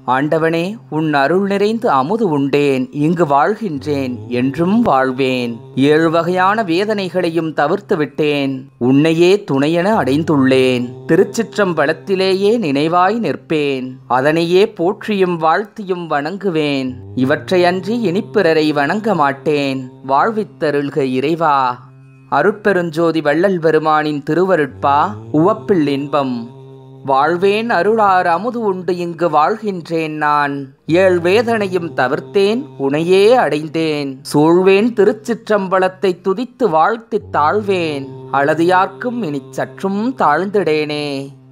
ஆண்டவனே உன் அருள் நிறைந்து அமுது உண்டேன் இங்கு வாழ்கின்றேன் என்றும் வாழ்வேன் ஏழு வகையான வேதனைகளையும் தவிர்த்து விட்டேன் உன்னையே துணையென அடைந்துள்ளேன் திருச்சிற்றம்பலத்திலேயே நினைவாய் நிற்பேன் அதனையே போற்றியும் வாழ்த்தியும் வணங்குவேன் இவற்றையன்றி இனிப்பிறரை வணங்க மாட்டேன் வாழ்வித்தருள்க இறைவா அருட்பெருஞ்சோதி வள்ளல் பெருமானின் திருவருட்பா உவப்பில் இன்பம் வாழ்வேன் அருளார் அமுது உண்டு இங்கு வாழ்கின்றேன் நான் ஏழ் வேதனையும் தவிர்த்தேன் உனையே அடைந்தேன் சூழ்வேன் திருச்சிற்றம்பலத்தை துதித்து வாழ்த்தித் தாழ்வேன் அழதியார்க்கும் இனிச் சற்றும் தாழ்ந்திடேனே